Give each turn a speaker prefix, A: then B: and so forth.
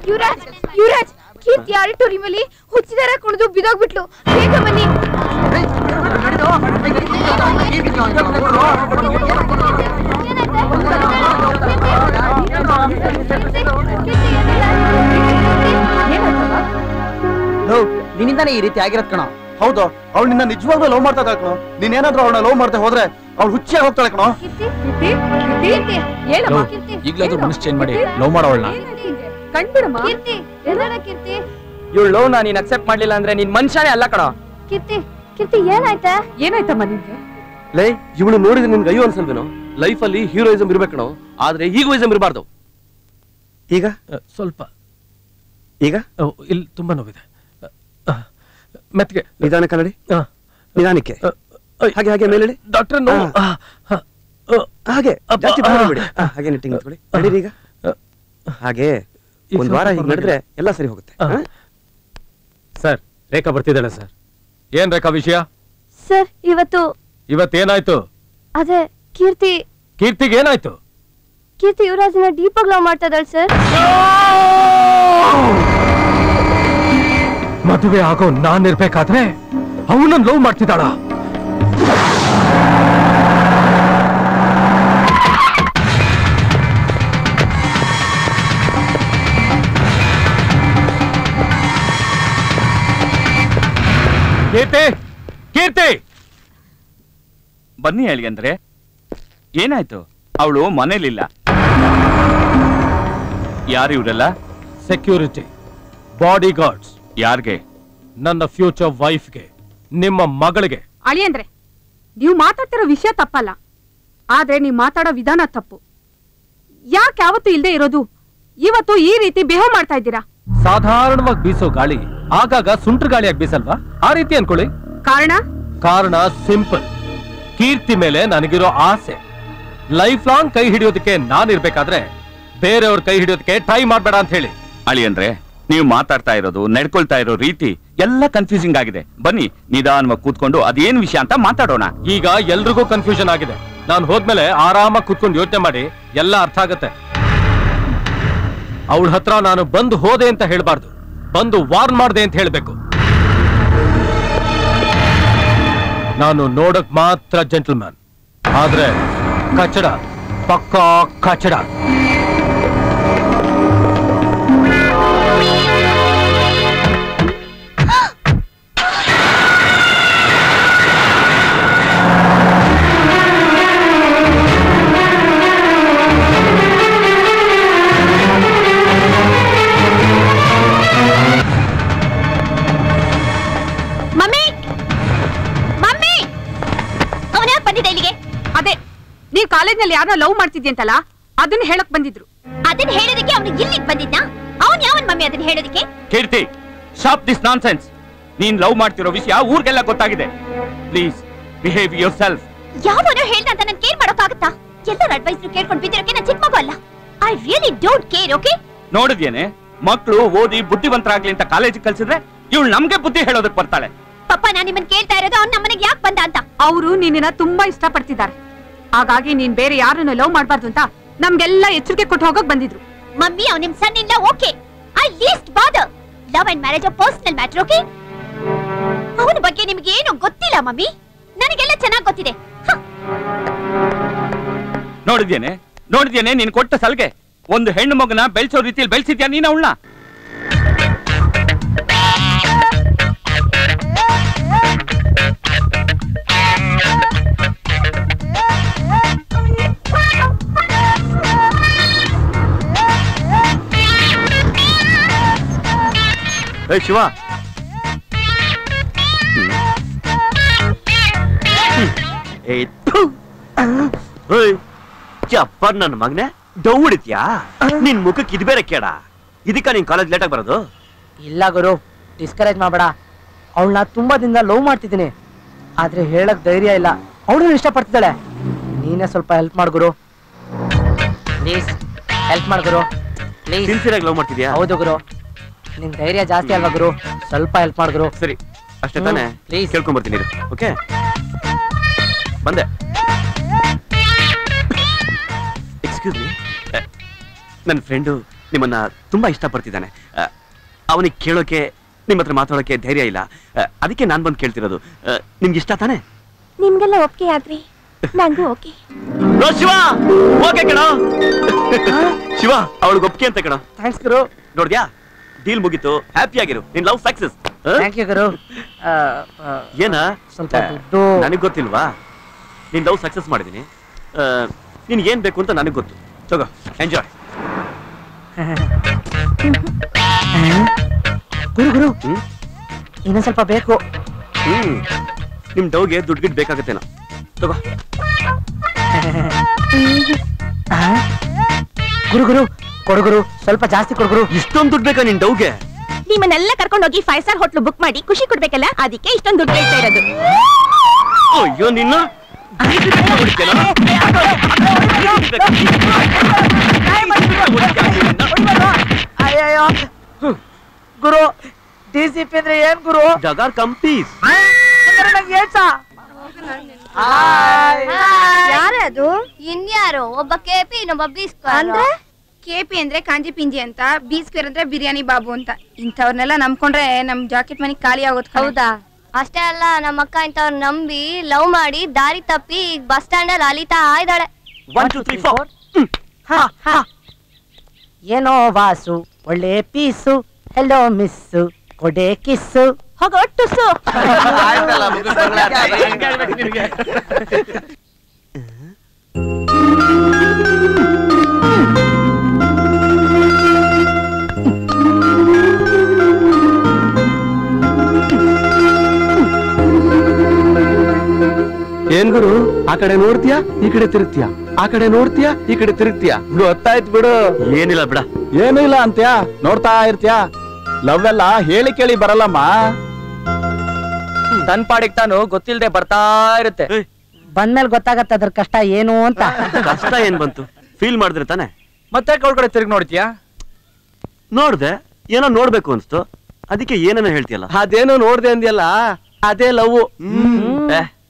A: ಯುವರಾಜ್ ಯುವರಾಜ್ ಕೀರ್ತಿ auditorium ಅಲ್ಲಿ ಹುಚ್ಚಿದಾರ ಕುಣಿದು ಬಿದೋಗ್ಬಿಟ್ಲು ಬೇಗ ಬನ್ನಿ
B: ನಿನ್ನಿಂದಾನೇ ಈ ರೀತಿ ಆಗಿರೋದ್ ಕಣ
C: ಹೌದು ಅವಳು ನಿನ್ನ ನಿಜವಾಗ್ಲೂ ಲವ್ ಮಾಡ್ತಾ ಇದ್ದಾಳೆ ಕಣೋ ನೀನ್ ಏನಾದ್ರೂ ಅವಳನ್ನ ಲವ್ ಮಾಡ್ತಾ ಹೋದ್ರೆ ಅವಳು ಹುಚ್ಚಿಯಾಗಿ ಹೋಗ್ತಾಳೆ ಕಣೋ
A: ಕೀರ್ತಿ
D: ಹೇಳಮ್ಮ ಈಗ್ಲಾದ್ರೂ ಮನಸ್ಸು ಚೇಂಜ್ ಮಾಡಿ ಲವ್ ಮಾಡೋವಳನ್ನ
A: ಕಣ್ಬಿಡಮ್ಮ ಕೀರ್ತಿ ಎಲ್ಲಾಡ ಕೀರ್ತಿ
B: ಇವಳು ಲವ್ ನಾ ನೀನ್ ಅಕ್ಸೆಪ್ಟ್ ಮಾಡ್ಲಿಲ್ಲ ಅಂದ್ರೆ ನೀನ್ ಮನುಷ್ಯನೇ ಅಲ್ಲ ಕಣ
A: ಕೀರ್ತಿ ಕೀರ್ತಿ ಏನಾಯ್ತಾ
E: ಏನಾಯ್ತಮ್ಮ ನಿನ್ಗೆ
F: ಲೇ ಇವಳು ನೋಡಿದ್ರೆ ನಿನ್ಗೆ ಅಯ್ಯೋ ಅನ್ಸಲ್ವೇನೋ ಲೈಫ್ ಅಲ್ಲಿ ಹೀರೋಯಿಸಮ್ ಇರ್ಬೇಕಣೋ ಆದ್ರೆ ಈಗೋಯಿಸಮ್ ಇರಬಾರ್ದು
C: ಈಗ
D: ಸ್ವಲ್ಪ
C: ಈಗ
D: ಓ, ಇಲ್ಲಿ ತುಂಬಾ ನೋವಿದೆ ಅಹ್, ಮೆತ್ಗೆ
C: ನಿಧಾನ ಕನ್ನಡಿ
D: ಅಹ್,
C: ನಿಧಾನಕ್ಕೆ
D: ಅಹ್,
C: ಹಾಗೆ ಹಾಗೆ ಮೇಲೆ ಇಳಿ.
D: ಡಾಕ್ಟ್ರೆ ನೋವು
C: ಆ.
D: ಅಹ್, ಅಹ್, ಅಹ್,
C: ಹಾಗೆ
D: ಅಪ್ಪ,
C: ಜಾಸ್ತಿ
D: ಆ.
C: ಭಾರ ಬಿಡಿ ಆ, ಹಾಗೆ ನಿಟ್ಟಿಂಗ್ ನಿಂತ್ಕೊಳ್ಳಿ ನಡೀರಿ ಈಗ ಹಾಗೆ
D: ಈಗ
C: ಒಂದ್
D: ಸ್ವಲ್ಪ
C: ವಾರ ಹೀಗೆ
D: ಪರವಾಗಿಲ್ಲ.
C: ನಡೆದ್ರೆ ಎಲ್ಲ ಸರಿ ಹೋಗುತ್ತೆ
D: ಆ.
C: ಹಾ?
D: ಸರ್ ರೇಖಾ ಬರ್ತಿದ್ದಾಳೆ ಸರ್ ಏನ್ ರೇಖಾ ವಿಷಯ
A: ಸರ್ ಇವತ್ತು
D: ಇವತ್ತೇನಾಯ್ತು
A: ಅದೇ ಕೀರ್ತಿ
D: ಕೀರ್ತಿಗೆ ಏನಾಯ್ತು
A: ಕೀರ್ತಿ ಯುವರಾಜನ ಡೀಪಾಗಿ ಲವ್ ಮಾಡ್ತಾ ಇದ್ದಾಳೆ ಸರ್
D: ಮದುವೆ ಆಗೋ ನಾನಿರ್ಬೇಕಾದ್ರೆ ಅವನನ್ನ ಲವ್ ಮಾಡ್ತಿದ್ದಾಳ ಕೀರ್ತಿ ಕೀರ್ತಿ
G: ಬನ್ನಿ ಹೇಳಿ ಅಂದ್ರೆ ಏನಾಯ್ತು ಅವಳು ಮನೇಲಿಲ್ಲ ಯಾರು ಇವರೆಲ್ಲ
D: ಸೆಕ್ಯೂರಿಟಿ ಬಾಡಿ ಗಾರ್ಡ್ಸ್
G: ಯಾರ್ಗೆ
D: ನನ್ನ ಫ್ಯೂಚರ್ ವೈಫ್ಗೆ ನಿಮ್ಮ ಮಗಳಿಗೆ
E: ಅಳಿಯಂದ್ರೆ ನೀವು ಮಾತಾಡ್ತಿರೋ ವಿಷಯ ತಪ್ಪಲ್ಲ ಆದ್ರೆ ನೀವು ಮಾತಾಡೋ ವಿಧಾನ ತಪ್ಪು ಯಾಕೆ ಯಾವತ್ತೂ ಇಲ್ದೇ ಇರೋದು ಇವತ್ತು ಈ ರೀತಿ ಬಿಹೇವ್ ಮಾಡ್ತಾ ಇದ್ದೀರಾ
D: ಸಾಧಾರಣವಾಗಿ ಬೀಸೋ ಗಾಳಿ ಆಗಾಗ ಸುಂಟ್ರ ಗಾಳಿಯಾಗಿ ಬೀಸಲ್ವಾ ಆ ರೀತಿ ಅನ್ಕೊಳ್ಳಿ
E: ಕಾರಣ
D: ಕಾರಣ ಸಿಂಪಲ್ ಕೀರ್ತಿ ಮೇಲೆ ನನಗಿರೋ ಆಸೆ ಲೈಫ್ ಲಾಂಗ್ ಕೈ ಹಿಡಿಯೋದಕ್ಕೆ ನಾನಿರ್ಬೇಕಾದ್ರೆ ಬೇರೆಯವ್ರ ಕೈ ಹಿಡಿಯೋದಕ್ಕೆ ಟ್ರೈ ಮಾಡ್ಬೇಡ ಅಂತ ಹೇಳಿ
G: ಅಳಿ ಅಂದ್ರೆ ನೀವು ಮಾತಾಡ್ತಾ ಇರೋದು ನಡ್ಕೊಳ್ತಾ ಇರೋ ರೀತಿ ಎಲ್ಲ ಕನ್ಫ್ಯೂಸಿಂಗ್ ಆಗಿದೆ ಬನ್ನಿ ನಿಧಾನವಾಗಿ ಕೂತ್ಕೊಂಡು ಅದೇನ್ ವಿಷಯ ಅಂತ ಮಾತಾಡೋಣ
D: ಈಗ ಎಲ್ರಿಗೂ ಕನ್ಫ್ಯೂಷನ್ ಆಗಿದೆ ನಾನು ಹೋದ್ಮೇಲೆ ಆರಾಮಾಗಿ ಕೂತ್ಕೊಂಡು ಯೋಚನೆ ಮಾಡಿ ಎಲ್ಲ ಅರ್ಥ ಆಗತ್ತೆ ಅವಳ ಹತ್ರ ನಾನು ಬಂದು ಹೋದೆ ಅಂತ ಹೇಳ್ಬಾರ್ದು ಬಂದು ವಾರ್ನ್ ಮಾಡ್ದೆ ಅಂತ ಹೇಳ್ಬೇಕು ನಾನು ನೋಡಕ್ ಮಾತ್ರ ಜೆಂಟಲ್ಮ್ಯಾನ್ ಆದ್ರೆ ಕಚಡ ಪಕ್ಕಾ ಕಚಡ
A: ಮಮ್ಮಿ ಮಮ್ಮಿ ಅವನ ಯಾಕೆ ಬಂದಿದ್ದ ಇಲ್ಲಿಗೆ
E: ಅದೇ ನೀವ್ ಕಾಲೇಜ್ನಲ್ಲಿ ಯಾರನ್ನ ಲವ್ ಮಾಡ್ತಿದ್ಯಂತಲ್ಲ ಅದನ್ನ ಹೇಳಕ್ ಬಂದಿದ್ರು
A: ಅದನ್ನ ಹೇಳೋದಕ್ಕೆ ಅವನು ಇಲ್ಲಿಗೆ ಬಂದಿದ್ದ ಅವನ್ ಯಾವನ್ ಮಮ್ಮಿ ಅದನ್ನ ಹೇಳೋದಕ್ಕೆ
G: Keerthi shop this nonsense ನೀನ್ ಲವ್ ಮಾಡ್ತಿರೋ ವಿಷಯ ಊರ್ಗೆಲ್ಲ ಗೊತ್ತಾಗಿದೆ ಪ್ಲೀಸ್ ಬಿಹೇವ್ ಯೋರ್ ಸೆಲ್ಫ್
A: ಯಾವನೋ ಹೇಳ್ದ ಅಂತ ನನ್ ಕೇರ್ ಮಾಡೋಕ್ಕಾಗತ್ತಾ ಎಲ್ಲರ ಅಡ್ವೈಸ್ ಕೇಳ್ಕೊಂಡು ಬಿದ್ದಿರೋಕೆ ನಾನು ಚಿಕ್ಕ ಮಗು ಅಲ್ಲ I really don't care okay
G: ನೋಡಿದ್ಯೇನೆ ಮಕ್ಕಳು ಓದಿ ಬುದ್ಧಿವಂತರಾಗ್ಲಿ ಅಂತ ಕಾಲೇಜಿಗೆ ಕಳ್ಸಿದ್ರೆ ಇವಳು ನಮ್ಗೆ ಬುದ್ಧಿ ಹೇಳೋದಕ್ ಬರ್ತಾಳೆ
A: ಪಪ್ಪ ನಾನ್ ನಿಮ್ಮನ್ ಕೇಳ್ತಾ ಇರೋದು ಅವ್ನ್ ನಮ್ಮನೆಗೆ ಯಾಕೆ ಬಂದ ಅಂತ
E: ಅವರು ನಿನ್ನ ತುಂಬಾ ಇಷ್ಟಪಡ್ತಿದ್ದಾರೆ ಹಾಗಾಗಿ ನೀನ್ ಬೇರೆ ಯಾರನ್ನ ಲವ್ ಮಾಡ್ಬಾರ್ದು ಅಂತ ನಮ್ಗೆಲ್ಲ ಎಚ್ಚರಿಕೆ ಕೊಟ್ಟು ಹೋಗಕ್ ಬಂದಿದ್ರು
A: ಮಮ್ಮಿ ಅವ್ನ್ ನಿಮ್ ಸನ್ ಇಲ್ಲ okay I least bother love and marriage personal matter okay ಅವನ ಬಗ್ಗೆ ನಿಮ್ಗೆ ಏನು ಗೊತ್ತಿಲ್ಲ ಮಮ್ಮಿ ನನಗೆಲ್ಲ ಚೆನ್ನಾಗ್ ಗೊತ್ತಿದೆ ಹ,
G: ನೋಡಿದ್ಯೇನೆ ನೋಡಿದ್ಯೇನೆ ನೀನ್ ಕೊಟ್ಟ ಸಲ್ಗೆ ಒಂದು ಹೆಣ್ಣು ಮಗನ ಬೆಳ್ಸೋ ರೀತಿಯಲ್ಲಿ ಬೆಳ್ಸಿದ್ಯಾ ನೀನ್ ಅವಳನ್ನ
C: ಏ ಶಿವ
F: ಏ ಥು. ಏಯ್, ಚಪ್ಪ ನನ್ನ ಮಗನೆ ಡೌ ಹೊಡಿತ್ಯಾ ನಿನ್ ಮುಖಕ್ಕೆ ಇದು ಬೇರೆ ಕೇಡ ಇದಕ್ಕ ನೀನ್ ಕಾಲೇಜ್ ಲೇಟಾಗಿ ಬರೋದು
B: ಇಲ್ಲ ಗುರು ಡಿಸ್ಕರೇಜ್ ಮಾಡಬೇಡ ಅವಳನ್ನ ತುಂಬಾ ದಿನದ ಲವ್ ಮಾಡ್ತಿದ್ದೀನಿ ಆದ್ರೆ ಹೇಳಕ್ ಧೈರ್ಯ ಇಲ್ಲ ಅವಳು ಇಷ್ಟಪಡ್ತಿದ್ದಾಳೆ ನೀನೇ ಸ್ವಲ್ಪ ಹೆಲ್ಪ್ ಮಾಡು ಗುರು ಪ್ಲೀಸ್ ಹೆಲ್ಪ್ ಮಾಡು ಗುರು ಪ್ಲೀಸ್
F: ಸಿನ್ಸಿಯರ್ ಆಗಿ ಲವ್ ಮಾಡ್ತಿದ್ಯಾ
B: ಹೌದು ಗುರು ನಿನ್ ಧೈರ್ಯ ಜಾಸ್ತಿ ಅಲ್ವಾ ಗುರು ಸ್ವಲ್ಪ ಹೆಲ್ಪ್ ಮಾಡು ಗುರು
F: ಸರಿ ಅಷ್ಟೇ
B: ಹ್ಮ್,
F: ತಾನೇ
B: please.
F: ಕೇಳ್ಕೊಂಬರ್ತೀನಿ ಓಕೆ ಬಂದೆ ಎಕ್ಸ್ಕ್ಯೂಸ್ ಮೀ ನನ್ನ ಫ್ರೆಂಡು ನಿಮ್ಮನ್ನ ತುಂಬಾ ಇಷ್ಟಪಡ್ತಿದ್ದಾನೆ ಅವನಿಗೆ ಕೇಳೋಕೆ ನಿಮ್ಮ ಹತ್ರ ಮಾತಾಡೋಕೆ ಧೈರ್ಯ ಇಲ್ಲ ಆ, ಅದಕ್ಕೆ ನಾನು ಬಂದು ಕೇಳ್ತಿರೋದು ಆ, ನಿಮ್ಗೆ ಇಷ್ಟ ತಾನೆ
A: ನಿಮ್ಗೆಲ್ಲ ಒಪ್ಪಿಗೆ ಆದ್ರಿ ನಂಗೂ ಓಕೆ
F: ಲೋ ಶಿವ ಓಕೆ ಕಣ ಶಿವ ಅವಳಿಗೆ ಒಪ್ಪಿಗೆ ಅಂತ ಕಣ
B: ಥ್ಯಾಂಕ್ಸ್ ಗುರು
F: ನೋಡ್ದ್ಯಾ ಡೀಲ್ ಮುಗೀತು ಹ್ಯಾಪಿ ಆಗಿರು ನಿನ್ ಲವ್ ಸಕ್ಸಸ್
B: ಥ್ಯಾಂಕ್ ಯು ಗುರು ಆ, ಆ,
F: ಏನ
B: ಸ್ವಲ್ಪ ದುಡ್ಡು
F: ನನಗೆ ಗೊತ್ತಿಲ್ವಾ ನಿನ್ ಲವ್ ಸಕ್ಸಸ್ ಮಾಡಿದೀನಿ ನಿನ್ಗೆ ಏನ್ ಬೇಕು ಅಂತ ನನಗೆ ಗೊತ್ತು ತಗೋ ಎಂಜಾಯ್
B: ಗುರು ಗುರು
F: ಹ್ಮ್
B: ಇನ್ನೊಂದ್ ಸ್ವಲ್ಪ ಬೇಕು
F: ಹ್ಮ್ ನಿಮ್ ಡೌಗೆ ದುಡ್ಡು ಗಿಡ್ ಬೇಕಾಗತ್ತೇನೋ ತಗೋ
B: ಆ? ಗುರು ಗುರು ಕೊಡು ಗುರು ಸ್ವಲ್ಪ ಜಾಸ್ತಿ ಕೊಡು ಗುರು
F: ಇಷ್ಟೊಂದು ದುಡ್ಡು ಬೇಕಾ ನಿನ್ ಡೌಗೆ
A: ನಿಮ್ಮನ್ನೆಲ್ಲ ಕರ್ಕೊಂಡು ಹೋಗಿ ಫೈವ್ ಸ್ಟಾರ್ ಹೋಟ್ಲು ಬುಕ್ ಮಾಡಿ ಖುಷಿ ಕೊಡ್ಬೇಕಲ್ಲ ಅದಕ್ಕೆ ಇಷ್ಟೊಂದು ದುಡ್ಡು ಹೇಳ್ತಾ ಇರೋದು
F: ಅಯ್ಯೋ ನಿನ್ನ
B: ಅಯ್ಯಯ್ಯೋ ಗುರು ಡಿ ಸಿ ಪಿ ಅಂದ್ರೆ ಏನ್ ಗುರು
F: ಡಗಾರ್ ಕಂಪೀಸ್
B: ಅಂದ್ರೆ ನಂಗೆ ಏಳ್ಸಾ? ಹಾಯ್.
A: ಯಾರದು ಇನ್ಯಾರು ಒಬ್ಬ ಕೆಪಿ ಇನ್ನೊಬ್ಬ ಬೀಸ್ಕೊ ಅಂದ್ರೆ
H: ಕೆಪಿ ಅಂದ್ರೆ ಕಾಂಜಿ ಪಿಂಜಿ ಅಂತ ಬಿ ಸ್ಕ್ವೇರ್ ಅಂದ್ರೆ ಬಿರಿಯಾನಿ ಬಾಬು ಅಂತ ಇಂಥವ್ರನ್ನೆಲ್ಲ ನಂಬ್ಕೊಂಡ್ರೆ ನಮ್ ಜಾಕೆಟ್ ಮನಿ ಖಾಲಿ ಆಗೋದ್
A: ಹೌದಾ ಅಷ್ಟೇ ಅಲ್ಲ ನಮ್ಮ ಅಕ್ಕ ಇಂಥವ್ರು ನಂಬಿ ಲವ್ ಮಾಡಿ ದಾರಿ ತಪ್ಪಿ ಈಗ ಬಸ್ ಸ್ಟ್ಯಾಂಡ್ ಅಲ್ಲಿ ಅಲಿತಾ ಇದ್ದಾಳೆ
F: ಒನ್ ಟು ತ್ರೀ ಫೋರ್
B: ಹ, ಹ. ಏನೋ ವಾಸು ಒಳ್ಳೆ ಪೀಸು ಹೆಲೋ ಮಿಸ್ಸು ಕೊಡೆ ಕಿಸ್ಸು
A: ಹೋಗ ಒಟ್ಟುಸು
C: ಏನ್ ಗುರು ಆ ಕಡೆ ನೋಡ್ತೀಯಾ ಈ ಕಡೆ ತಿರುಗ್ತೀಯಾ ಆ ಕಡೆ ನೋಡ್ತೀಯಾ ಈ ಕಡೆ ತಿರುಗ್ತೀಯಾ ಗೊತ್ತಾಯ್ತು ಬಿಡು
F: ಏನಿಲ್ಲ ಬಿಡ
C: ಏನೂ ಇಲ್ಲ ಅಂತ್ಯಾ ನೋಡ್ತಾ ಇರ್ತೀಯಾ ಲವ್ ಎಲ್ಲ ಹೇಳಿ ಕೇಳಿ ಬರಲ್ಲಮ್ಮ
B: ತನ್ ಪಾಡಿಗೆ ತಾನು ಗೊತ್ತಿಲ್ದೆ ಬರ್ತಾ ಇರುತ್ತೆ
F: ಏಯ್,
B: ಬಂದ್ಮೇಲೆ ಗೊತ್ತಾಗತ್ತೆ ಅದ್ರ ಕಷ್ಟ ಏನು ಅಂತ
F: ಕಷ್ಟ ಏನ್ ಬಂತು ಫೀಲ್ ಮಾಡಿದ್ರೆ ತಾನೆ
B: ಮತ್ತೆ ಕೌಲ್ ಕಡೆ ತಿರುಗಿ ನೋಡ್ತೀಯಾ
F: ನೋಡ್ದೆ ಏನೋ ನೋಡ್ಬೇಕು ಅನ್ಸ್ತು ಅದಕ್ಕೆ ಏನೇನೋ ಹೇಳ್ತೀಯಲ್ಲ
C: ಅದೇನೋ ನೋಡ್ದೆ ಅಂದ್ಯಲ್ಲ ಅದೇ ಲವ್
F: ಏ